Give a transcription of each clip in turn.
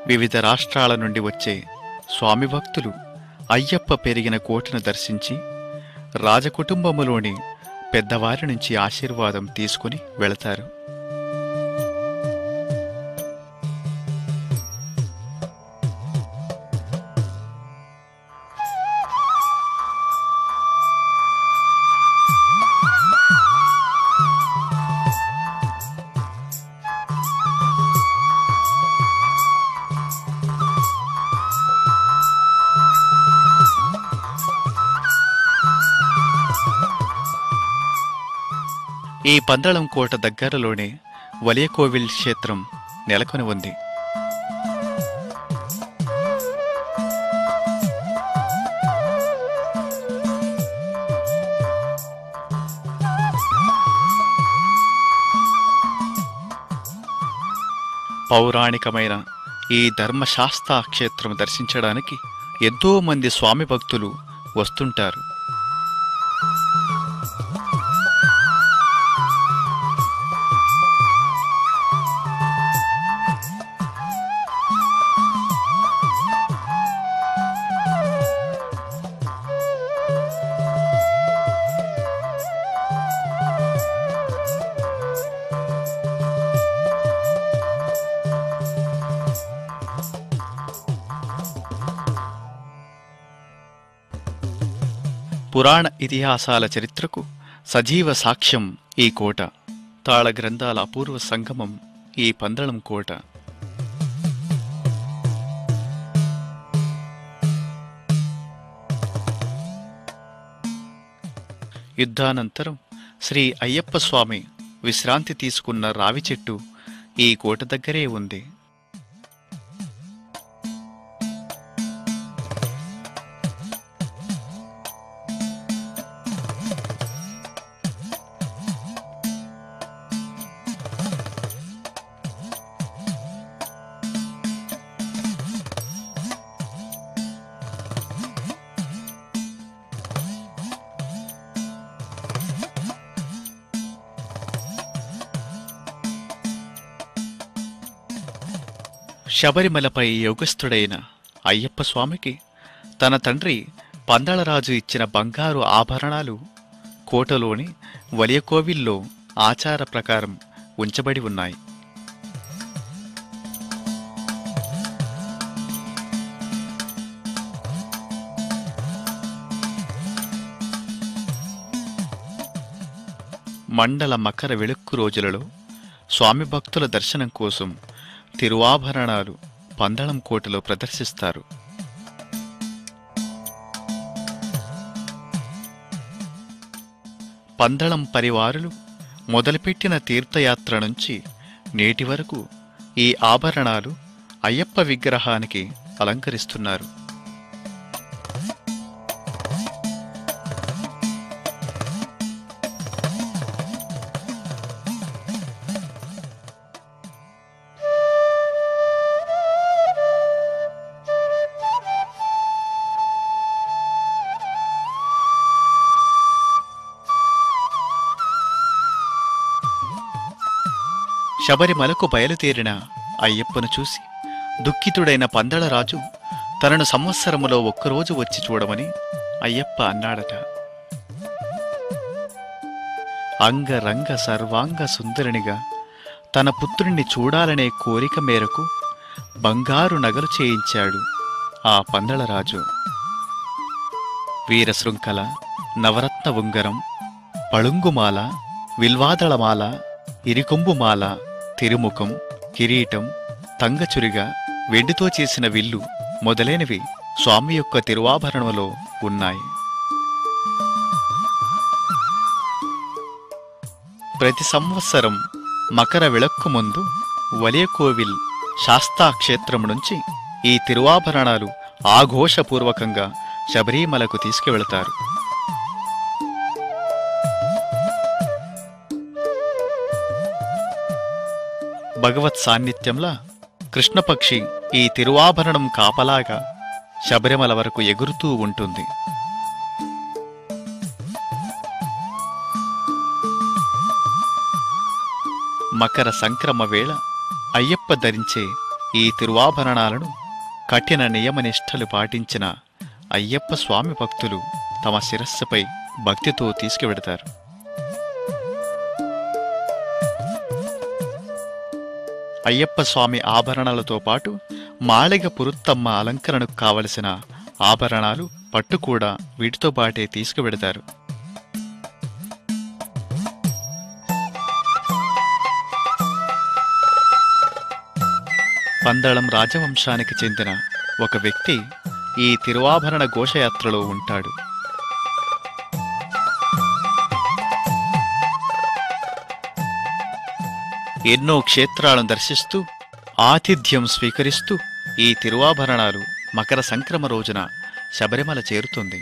వివిధ రాష్ట్రాల నుండి వచ్చే స్వామి భక్తులు అయ్యప్ప పెరిగిన కోటను దర్శించి రాజకుటుంబములోని పెద్దవారి నుంచి ఆశీర్వాదం తీసుకుని వెళతారు ఈ పందళం కోట దగ్గరలోనే వలియకోవిల్ క్షేత్రం నెలకొని ఉంది పౌరాణికమైన ఈ ధర్మశాస్త్ర క్షేత్రం దర్శించడానికి ఎంతో మంది స్వామి భక్తులు వస్తుంటారు పురాణ ఇతిహాసాల చరిత్రకు సజీవ సాక్ష్యం ఈ కోట తాళ గ్రంథాల అపూర్వ సంగమం ఈ పందళం కోట యుద్ధానంతరం శ్రీ అయ్యప్ప స్వామి విశ్రాంతి తీసుకున్న రావి చెట్టు ఈ కోట దగ్గరే ఉంది శబరిమలపై యోగస్థుడైన అయ్యప్ప స్వామికి తన తండ్రి పందళరాజు ఇచ్చిన బంగారు ఆభరణాలు కోటలోని వలియకోవిల్లో ఆచార ప్రకారం ఉంచబడి ఉన్నాయి మండల మకర వెలుక్కు రోజులలో స్వామి భక్తుల దర్శనం కోసం తిరువాభరణాలు పందళం కోటలో ప్రదర్శిస్తారు పందళం పరివారులు మొదలుపెట్టిన తీర్థయాత్ర నుంచి నేటి వరకు ఈ ఆభరణాలు అయ్యప్ప విగ్రహానికి అలంకరిస్తున్నారు శబరిమలకు బయలుదేరిన అయ్యప్పను చూసి దుఃఖితుడైన పందళరాజు తనను సంవత్సరములో ఒక్కరోజు వచ్చి చూడమని అయ్యప్ప అన్నాడట అంగరంగ సర్వాంగ సుందరునిగా తన పుత్రుణ్ణి చూడాలనే కోరిక మేరకు బంగారు నగలు చేయించాడు ఆ పందళరాజు వీరశృంఖల నవరత్న ఉంగరం పళుంగుమాల విల్వాదళమాల ఇరికొంబుమాల తిరుముఖం కిరీటం తంగచురిగా వెండితో చేసిన విల్లు మొదలైనవి స్వామి యొక్క తిరువాభరణంలో ఉన్నాయి ప్రతి సంవత్సరం మకర విళక్కు ముందు వలియకోవిల్ శాస్తా క్షేత్రం నుంచి ఈ తిరువాభరణాలు ఆఘోషపూర్వకంగా శబరిమలకు తీసుకువెళతారు భగవత్ సాన్నిధ్యంలా కృష్ణపక్షి ఈ తిరువాభరణం కాపలాగా శబరిమల వరకు ఎగురుతూ ఉంటుంది మకర సంక్రమ వేళ అయ్యప్ప ధరించే ఈ తిరువాభరణాలను కఠిన నియమనిష్టలు పాటించిన అయ్యప్ప స్వామి భక్తులు తమ శిరస్సుపై భక్తితో తీసుకువెడతారు అయ్యప్ప స్వామి ఆభరణాలతో పాటు మాళిగ పురుత్తమ్మ అలంకరణకు కావలసిన ఆభరణాలు పట్టు కూడా వీటితో పాటే తీసుకువెడతారు పందళం రాజవంశానికి చెందిన ఒక వ్యక్తి ఈ తిరువాభరణ ఘోషయాత్రలో ఉంటాడు ఎన్నో క్షేత్రాలను దర్శిస్తూ ఆతిథ్యం స్వీకరిస్తూ ఈ తిరువాభరణాలు మకర సంక్రమ రోజున శబరిమల చేరుతుంది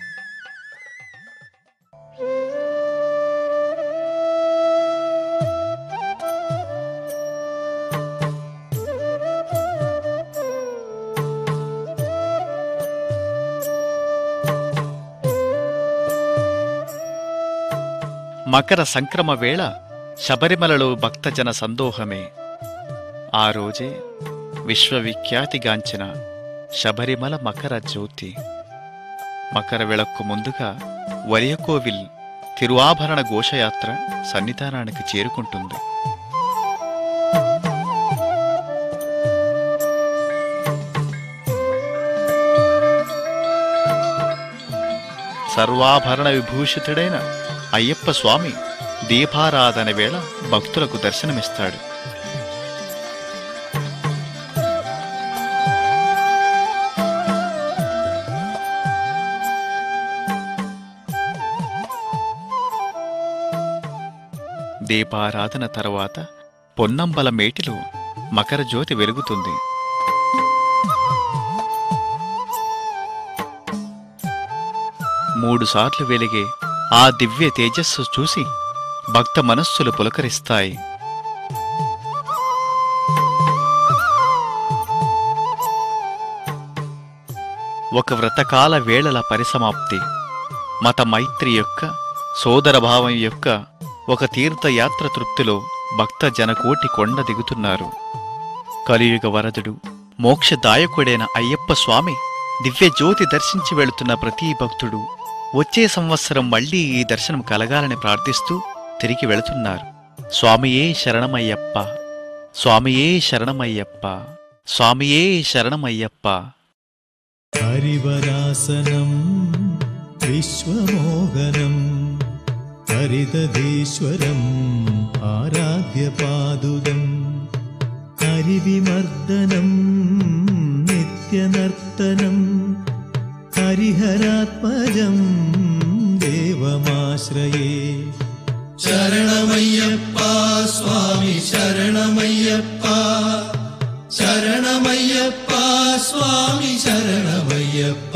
మకర సంక్రమ వేళ శబరిమలలో భక్తజన సందోహమే ఆ రోజే విశ్వవిఖ్యాతిగాంచిన శబరిమల మకర జ్యోతి మకర వేళకు ముందుగా వరియకోవిల్ తిరువాభరణ ఘోషయాత్ర సన్నిధానానికి చేరుకుంటుంది సర్వాభరణ విభూషితుడైన అయ్యప్ప స్వామి దీపారాధన వేళ భక్తులకు దర్శనమిస్తాడు దీపారాధన తర్వాత పొన్నంబల మేటిలో మకర జ్యోతి వెలుగుతుంది మూడు సార్లు వెలిగే ఆ దివ్య తేజస్సు చూసి భక్త మనస్సులు పులకరిస్తాయి ఒక వ్రతకాల వేళల పరిసమాప్తి మత మైత్రి యొక్క సోదరభావం యొక్క ఒక తీర్థయాత్ర తృప్తిలో భక్త జనకోటి కొండ దిగుతున్నారు కలియుగ వరదుడు మోక్షదాయకుడైన అయ్యప్ప స్వామి దివ్య జ్యోతి దర్శించి వెళుతున్న ప్రతి భక్తుడు వచ్చే సంవత్సరం మళ్ళీ ఈ దర్శనం కలగాలని ప్రార్థిస్తూ తిరిగి వెళుతున్నారు స్వామియే శరణమయ్యప్ప స్వామియే శరణమయ్యప్ప స్వామియే శరణమయ్యప్ప హరివరాసనం విశ్వమోహనం హరిదధీశ్వరం ఆరాధ్యపాదుదం హరివిమర్దనం నిత్యనర్తనం హరిహరాత్మజం దేవమాశ్రయే శరణమయ్యప్ప స్వామి శరణమయ్యప్ప శరణమయ్యప్ప స్వామి శరణమయ్యప్ప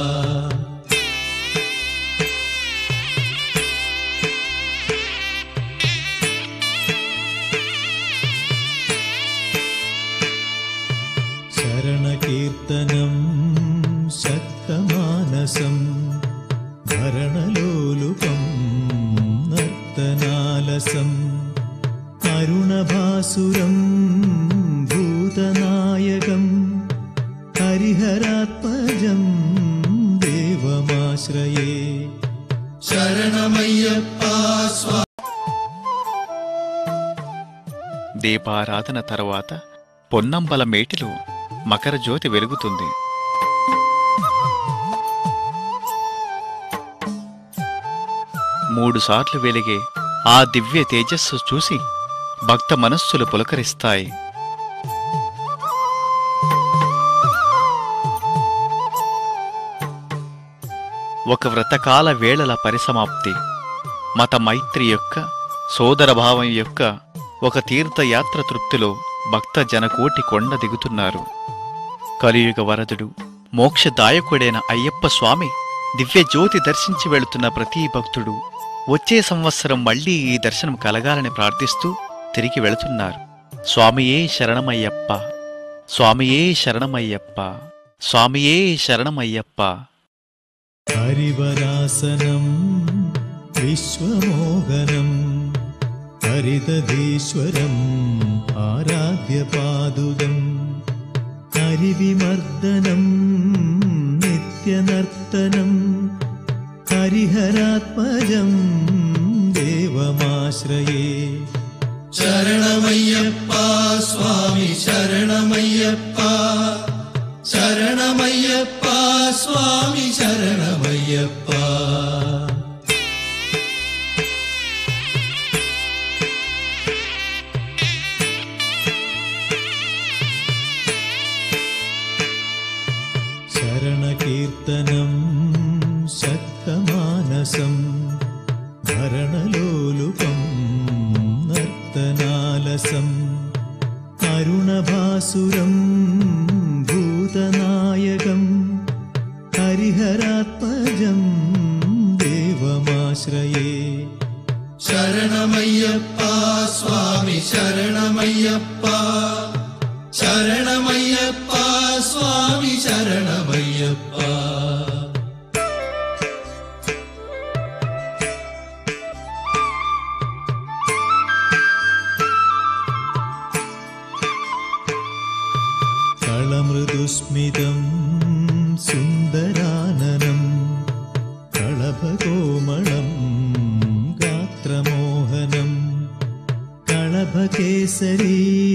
శరణకీర్తనం శక్తమానసం భరణలోలుపం నర్తనాలసం అరుణభాసురం భూతనాయకం హరిహరాత్మజం దేవమాశ్రయే శరణమయ్యప్ప స్వా దీపారాధన తర్వాత పొన్నంబల మేటిలో మకర జ్యోతి వెలుగుతుంది మూడు సార్లు వెలిగే ఆ దివ్య తేజస్సు చూసి భక్త మనస్సులు పులకరిస్తాయి ఒక వ్రతకాల వేళల పరిసమాప్తి మత మైత్రి యొక్క సోదరభావం యొక్క ఒక తీర్థయాత్ర తృప్తిలో భక్త జనకోటి కొండ దిగుతున్నారు కలియుగ వరదుడు మోక్షదాయకుడైన అయ్యప్ప స్వామి దివ్య జ్యోతి దర్శించి వెళుతున్న ప్రతి భక్తుడు వచ్చే సంవత్సరం మళ్ళీ ఈ దర్శనం కలగాలని ప్రార్థిస్తూ తిరిగి వెళుతున్నారు స్వామియే శరణమయ్యప్ప స్వామియే శరణమయ్యప్ప స్వామియే శరణమయ్యప్ప హరివరాసనం విశ్వమోహనం హరిదధీశ్వరం ఆరాధ్యపాదుదం विमर्दनं नित्यनर्तनं हरिहरात्मजं देवमाश्रये శరణమయ్యప్ప స్వామి శరణమయ్యప్ప శరణమయ్యప్ప స్వామి శరణమయ్యప్ప शरणकीर्तनं शक्तमानसं भरणलोलुपं नर्तनालसम् अरुणभासुरं भूतनायकं हरिहरात्मजं देवमाश्रये శరణమయ్యప్ప స్వామి శరణమయ్యప్ప శరణమయ్యప్ప స్వామి శరణమయ్యప్ప कळमृदुस्मितं सुन्दराननं कळभकोमलं गात्रमोहनं कळभकेसरी